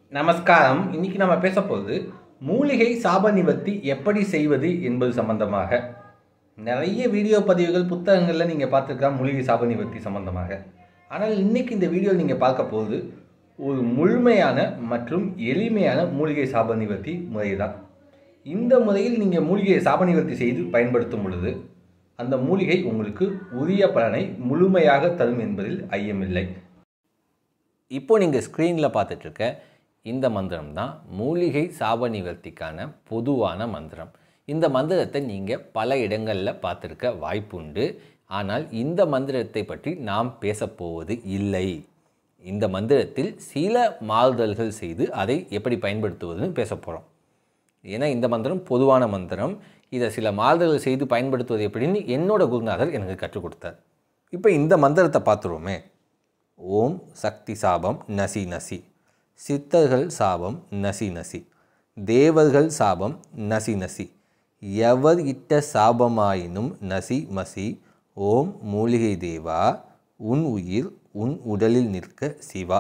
நமஸ்காரம் இன்னைக்கு நம்ம பேச போகிறது மூலிகை சாப நிவர்த்தி எப்படி செய்வது என்பது சம்பந்தமாக நிறைய வீடியோ பதிவுகள் புத்தகங்களில் நீங்கள் பார்த்துருக்கலாம் மூலிகை சாப நிவர்த்தி சம்பந்தமாக ஆனால் இன்னைக்கு இந்த வீடியோ நீங்கள் பார்க்க போகிறது ஒரு முழுமையான மற்றும் எளிமையான மூலிகை சாப நிவர்த்தி முறை தான் இந்த முறையில் நீங்கள் மூலிகையை சாப நிவர்த்தி செய்து பயன்படுத்தும் பொழுது அந்த மூலிகை உங்களுக்கு உரிய பலனை முழுமையாக தரும் என்பதில் ஐயமில்லை இப்போ நீங்கள் ஸ்க்ரீனில் பார்த்துட்ருக்க இந்த மந்திரம் தான் மூலிகை சாப நிவர்த்திக்கான பொதுவான மந்திரம் இந்த மந்திரத்தை நீங்கள் பல இடங்களில் பார்த்துருக்க வாய்ப்புண்டு ஆனால் இந்த மந்திரத்தை பற்றி நாம் பேசப்போவது இல்லை இந்த மந்திரத்தில் சில மாறுதல்கள் செய்து அதை எப்படி பயன்படுத்துவதுன்னு பேச போகிறோம் ஏன்னா இந்த மந்திரம் பொதுவான மந்திரம் இதை சில மாறுதல்கள் செய்து பயன்படுத்துவது எப்படின்னு என்னோட குருநாதர் எனக்கு கற்றுக் கொடுத்தார் இப்போ இந்த மந்திரத்தை பார்த்துருவோமே ஓம் சக்தி சாபம் நசி நசி சித்தர்கள் சாபம் நசி நசி தேவர்கள் சாபம் நசி நசி எவர் இட்ட சாபமாயினும் நசி மசி ஓம் மூலிகை தேவா உன் உயிர் உன் உடலில் நிற்க சிவா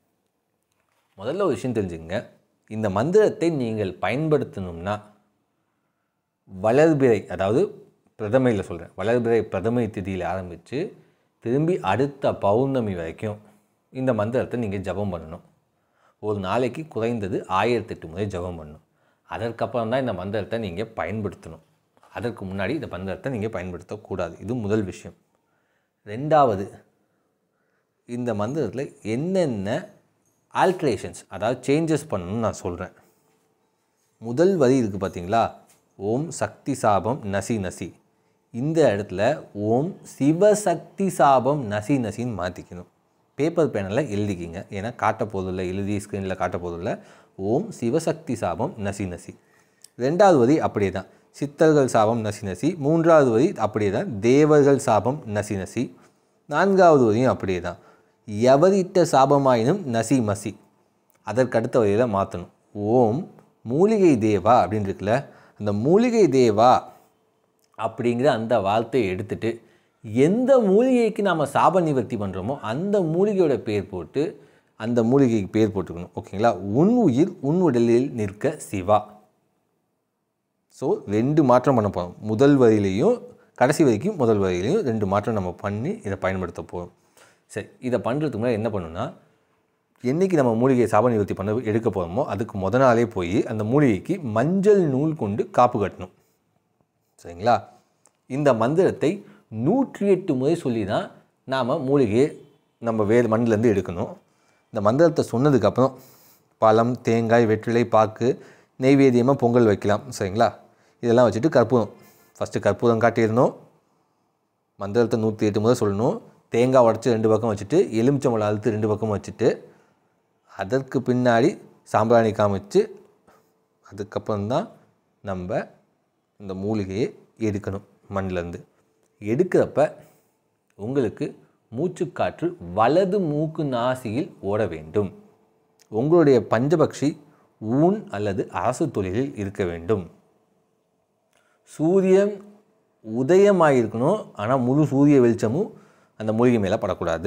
முதல்ல ஒரு விஷயம் தெரிஞ்சுங்க இந்த மந்திரத்தை நீங்கள் பயன்படுத்தணும்னா வளர்பிறை அதாவது பிரதமையில் சொல்கிறேன் வளர்பிறை பிரதமை திதியில் ஆரம்பித்து திரும்பி அடுத்த பௌர்ணமி வரைக்கும் இந்த மந்திரத்தை நீங்கள் ஜபம் பண்ணணும் ஒரு நாளைக்கு குறைந்தது ஆயிரத்தெட்டு முறை ஜபம் பண்ணணும் அதற்கப்புறம் தான் இந்த மந்திரத்தை நீங்கள் பயன்படுத்தணும் அதற்கு முன்னாடி இந்த மந்திரத்தை நீங்கள் பயன்படுத்தக்கூடாது இது முதல் விஷயம் ரெண்டாவது இந்த மந்திரத்தில் என்னென்ன ஆல்ட்ரேஷன்ஸ் அதாவது சேஞ்சஸ் பண்ணணும்னு நான் சொல்கிறேன் முதல் வரி இருக்குது பார்த்தீங்களா ஓம் சக்தி சாபம் நசி நசி இந்த இடத்துல ஓம் சிவசக்தி சாபம் நசி நசின்னு மாற்றிக்கணும் பேப்பர் பேனலில் எழுதிக்கிங்க ஏன்னா காட்ட போதில்ல எழுதி ஸ்க்ரீனில் காட்ட போதில்ல ஓம் சிவசக்தி சாபம் நசி நசி ரெண்டாவது வரி அப்படியே தான் சித்தர்கள் சாபம் நசி நசி மூன்றாவது வரி அப்படியே தான் தேவர்கள் சாபம் நசி நசி நான்காவது வரியும் அப்படியே தான் எவரிட்ட சாபமாயினும் நசி மசி அதற்கடுத்த வரியில் மாற்றணும் ஓம் மூலிகை தேவா அப்படின்னு இருக்குல்ல அந்த மூலிகை தேவா அப்படிங்கிற அந்த வார்த்தையை எடுத்துட்டு எந்த மூலிகைக்கு நாம் சாப நிவர்த்தி பண்ணுறோமோ அந்த மூலிகையோட பேர் போட்டு அந்த மூலிகைக்கு பேர் போட்டுக்கணும் ஓகேங்களா உன் உயிர் உன் உடலில் நிற்க சிவா ஸோ ரெண்டு மாற்றம் பண்ண போகிறோம் முதல் வரியிலையும் கடைசி வரைக்கும் முதல் வரியிலையும் ரெண்டு மாற்றம் நம்ம பண்ணி இதை பயன்படுத்த போகிறோம் சரி இதை பண்ணுறதுக்கு முன்னாடி என்ன பண்ணணும்னா என்றைக்கு நம்ம மூலிகையை சாப நிவர்த்தி பண்ண எடுக்க போகிறோமோ அதுக்கு முத நாளே போய் அந்த மூலிகைக்கு மஞ்சள் நூல் கொண்டு காப்பு கட்டணும் சரிங்களா இந்த மந்திரத்தை நூற்றி எட்டு முறை சொல்லி தான் நாம் மூலிகையை நம்ம வேறு மண்ணிலேருந்து எடுக்கணும் இந்த மந்திரத்தை சொன்னதுக்கப்புறம் பழம் தேங்காய் வெற்றிலை பாக்கு நெய்வேத்தியமாக பொங்கல் வைக்கலாம் சரிங்களா இதெல்லாம் வச்சுட்டு கற்பூரம் ஃபஸ்ட்டு கற்பூரம் காட்டிடணும் மந்திரத்தை நூற்றி எட்டு முறை சொல்லணும் தேங்காய் உடச்சி ரெண்டு பக்கம் வச்சுட்டு எலுமிச்சம்பழம் அழுத்து ரெண்டு பக்கம் வச்சுட்டு அதற்கு பின்னாடி சாம்பிராணி காமிச்சு அதுக்கப்புறம் தான் நம்ம இந்த மூலிகையை எடுக்கணும் மண்ணிலேருந்து எடுக்கிறப்ப உங்களுக்கு மூச்சுக்காற்று வலது மூக்கு நாசியில் ஓட வேண்டும் உங்களுடைய பஞ்சபக்ஷி ஊன் அல்லது அரசு தொழிலில் இருக்க வேண்டும் சூரியன் உதயமாயிருக்கணும் ஆனால் முழு சூரிய வெளிச்சமும் அந்த மூலிகை மேலே படக்கூடாது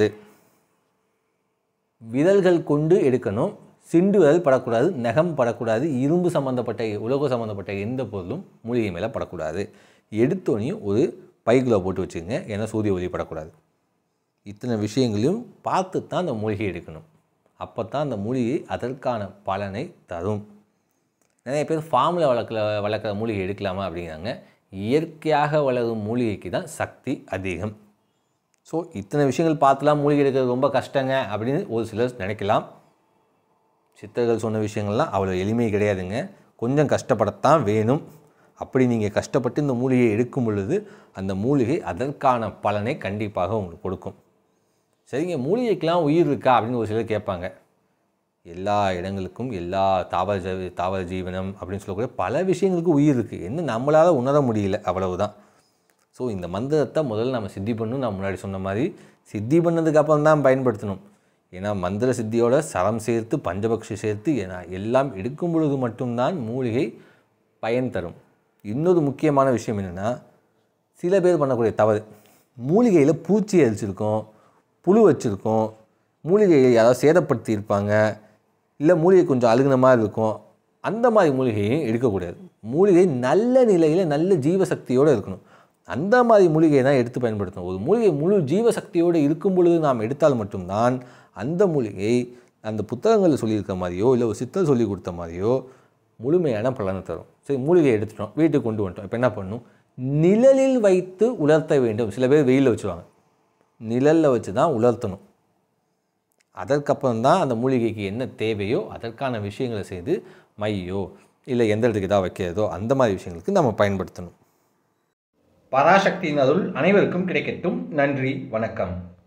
விரல்கள் கொண்டு எடுக்கணும் சிண்டு விரல் படக்கூடாது நகம் படக்கூடாது இரும்பு சம்மந்தப்பட்ட உலோக சம்மந்தப்பட்ட எந்த பொருளும் மூலிகை மேலே படக்கூடாது எடுத்தோனையும் ஒரு பைக்குள்ளே போட்டு வச்சுக்கோங்க ஏன்னா சூரிய ஒளி படக்கூடாது இத்தனை விஷயங்களையும் பார்த்து தான் அந்த மூலிகை எடுக்கணும் அப்போ தான் அந்த மூலிகை அதற்கான பலனை தரும் நிறைய பேர் ஃபார்மில் வளர்க்கல வளர்க்குற மூலிகை எடுக்கலாமா அப்படிங்கிறாங்க இயற்கையாக வளரும் மூலிகைக்கு தான் சக்தி அதிகம் ஸோ இத்தனை விஷயங்கள் பார்த்துலாம் மூலிகை எடுக்கிறது ரொம்ப கஷ்டங்க அப்படின்னு ஒரு சிலர் நினைக்கலாம் சித்தர்கள் சொன்ன விஷயங்கள்லாம் அவ்வளோ எளிமை கிடையாதுங்க கொஞ்சம் கஷ்டப்படத்தான் வேணும் அப்படி நீங்கள் கஷ்டப்பட்டு இந்த மூலிகையை எடுக்கும் பொழுது அந்த மூலிகை அதற்கான பலனை கண்டிப்பாக உங்களுக்கு கொடுக்கும் சரிங்க மூலிகைக்கெலாம் உயிர் இருக்கா அப்படின்னு ஒரு சிலர் கேட்பாங்க எல்லா இடங்களுக்கும் எல்லா தாவர ஜீ- தாவர ஜீவனம் அப்படின்னு சொல்லக்கூடிய பல விஷயங்களுக்கு உயிர் இருக்குது என்ன நம்மளால் உணர முடியல அவ்வளவுதான் ஸோ இந்த மந்திரத்தை முதல்ல நம்ம சித்தி பண்ணணும் நான் முன்னாடி சொன்ன மாதிரி சித்தி பண்ணதுக்கு அப்புறம் தான் பயன்படுத்தணும் ஏன்னா மந்திர சித்தியோட சரம் சேர்த்து பஞ்சபக்ஷி சேர்த்து ஏன்னா எல்லாம் எடுக்கும் பொழுது மட்டும்தான் மூலிகை பயன் தரும் இன்னொரு முக்கியமான விஷயம் என்னென்னா சில பேர் பண்ணக்கூடிய தவறு மூலிகையில் பூச்சி அரிச்சிருக்கோம் புழு வச்சுருக்கோம் மூலிகையை யாராவது சேதப்படுத்தி இருப்பாங்க இல்லை மூலிகை கொஞ்சம் அழுகுன மாதிரி இருக்கும் அந்த மாதிரி மூலிகையும் எடுக்கக்கூடாது மூலிகை நல்ல நிலையில் நல்ல ஜீவசக்தியோடு இருக்கணும் அந்த மாதிரி மூலிகையை தான் எடுத்து பயன்படுத்தணும் ஒரு மூலிகை முழு ஜீவசக்தியோடு இருக்கும் பொழுது நாம் எடுத்தால் மட்டும்தான் அந்த மூலிகை அந்த புத்தகங்களில் சொல்லியிருக்க மாதிரியோ இல்லை ஒரு சித்தர் சொல்லி கொடுத்த மாதிரியோ முழுமையான பலனை தரும் சரி மூலிகை எடுத்துட்டோம் வீட்டுக்கு கொண்டு வந்துட்டோம் இப்போ என்ன பண்ணணும் நிழலில் வைத்து உலர்த்த வேண்டும் சில பேர் வெயிலில் வச்சுருவாங்க நிழலில் வச்சு தான் உலர்த்தணும் அதற்கப்புறம் தான் அந்த மூலிகைக்கு என்ன தேவையோ அதற்கான விஷயங்களை செய்து மையோ இல்லை எந்த இடத்துக்கு ஏதாவது வைக்கிறதோ அந்த மாதிரி விஷயங்களுக்கு நம்ம பயன்படுத்தணும் பராசக்தியின் அருள் அனைவருக்கும் கிடைக்கட்டும் நன்றி வணக்கம்